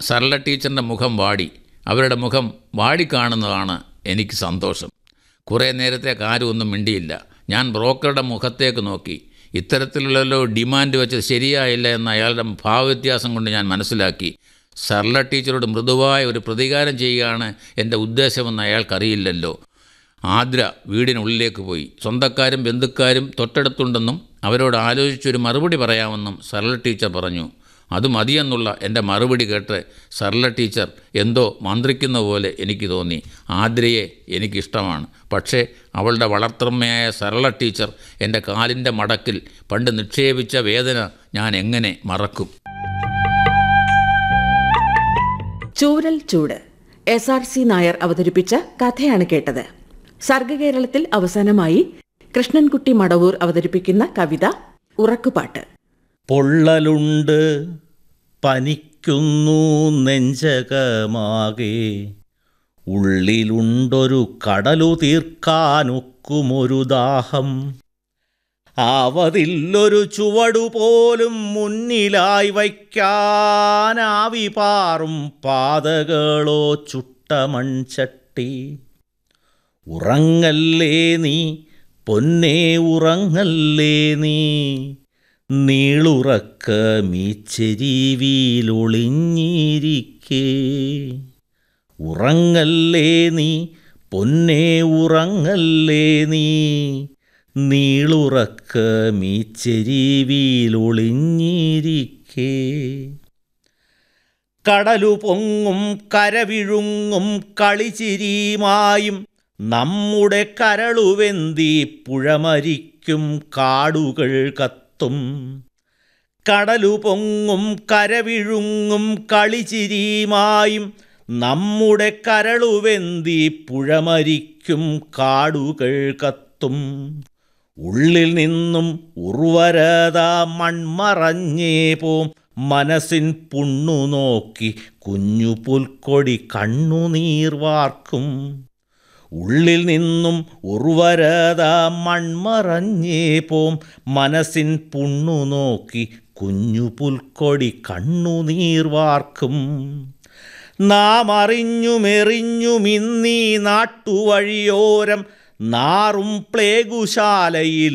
സരള ടീച്ചറിൻ്റെ മുഖം വാടി അവരുടെ മുഖം വാടിക്കാണുന്നതാണ് എനിക്ക് സന്തോഷം കുറേ നേരത്തേക്ക് ആരും ഒന്നും മിണ്ടിയില്ല ഞാൻ ബ്രോക്കറുടെ മുഖത്തേക്ക് നോക്കി ഇത്തരത്തിലുള്ളല്ലോ ഡിമാൻഡ് വെച്ചത് ശരിയായില്ല എന്ന അയാളുടെ ഭാവവ്യത്യാസം കൊണ്ട് ഞാൻ മനസ്സിലാക്കി സരള ടീച്ചറോട് മൃദുവായ ഒരു പ്രതികാരം ചെയ്യുകയാണ് എൻ്റെ ഉദ്ദേശമെന്ന് അയാൾക്കറിയില്ലല്ലോ ആദ്ര വീടിനുള്ളിലേക്ക് പോയി സ്വന്തക്കാരും ബന്ധുക്കാരും തൊട്ടടുത്തുണ്ടെന്നും അവരോട് ആലോചിച്ചൊരു മറുപടി പറയാമെന്നും സരള ടീച്ചർ പറഞ്ഞു അത് മതിയെന്നുള്ള എൻ്റെ മറുപടി കേട്ട് സരള ടീച്ചർ എന്തോ മന്ത്രിക്കുന്ന പോലെ എനിക്ക് തോന്നി ആദ്രയെ എനിക്കിഷ്ടമാണ് പക്ഷേ അവളുടെ വളർത്തമ്മയായ സരള ടീച്ചർ എൻ്റെ കാലിൻ്റെ മടക്കിൽ പണ്ട് നിക്ഷേപിച്ച വേദന ഞാൻ എങ്ങനെ മറക്കും ചൂരൽ ചൂട് എസ് ആർ സി നായർ അവതരിപ്പിച്ച കഥയാണ് കേട്ടത് സർഗകേരളത്തിൽ അവസാനമായി കൃഷ്ണൻകുട്ടി മടവൂർ അവതരിപ്പിക്കുന്ന കവിത ഉറക്കുപാട്ട് പൊള്ളലുണ്ട് പനിക്കുന്നു നെഞ്ചകമാകെ ഉള്ളിലുണ്ടൊരു കടലു തീർക്കാനൊക്കുമൊരു ദാഹം ആവതില്ലൊരു ചുവടുപോലും മുന്നിലായി വയ്ക്കാനാവി പാറും പാതകളോ ചുട്ട മൺചട്ടി ഉറങ്ങല്ലേ നീ പൊന്നേ ഉറങ്ങല്ലേ നീ നീളുറക്ക മീച്ചെരിവിയിലൊളിഞ്ഞിരിക്കേ ഉറങ്ങല്ലേ നീ പൊന്നേ ഉറങ്ങല്ലേ നീ നീളുറക്ക മീച്ചെരിവിയിലൊളിഞ്ഞിരിക്കേ കടലു പൊങ്ങും കരവിഴുങ്ങും കളിച്ചിരിയുമായും നമ്മുടെ കരളുവെന്തി പുഴമരിക്കും കാടുകൾ കത്തും കടലു പൊങ്ങും കരവിഴുങ്ങും കളിച്ചിരിയുമായും നമ്മുടെ കരളുവെന്തി പുഴമരിക്കും കാടുകൾ കത്തും ഉള്ളിൽ നിന്നും ഉർവരത മൺമറഞ്ഞേ പോം മനസ്സിൻ പുണ്ണു നോക്കി കുഞ്ഞു പുൽക്കൊടി കണ്ണുനീർ വാർക്കും ഉള്ളിൽ നിന്നും ഉർവരത മൺമറഞ്ഞേ പോം മനസ്സിൻ പുണ്ണു നോക്കി കുഞ്ഞു പുൽക്കൊടി കണ്ണുനീർ വാർക്കും നാം അറിഞ്ഞുമെറിഞ്ഞുമിന്നീ നാട്ടുവഴിയോരം നാറും പ്ലേഗുശാലയിൽ